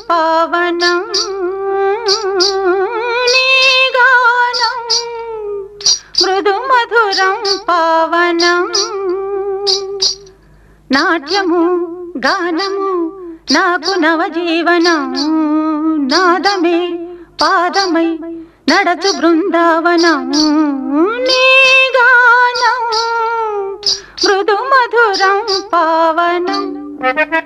పావనం నీ గానం మృదు మధురం పావనం నాట్యము గానము నాకు నవజీవనం నాదమే పాదమై నడచు బృందావనం నీ గానం మృదు మధురం పావనం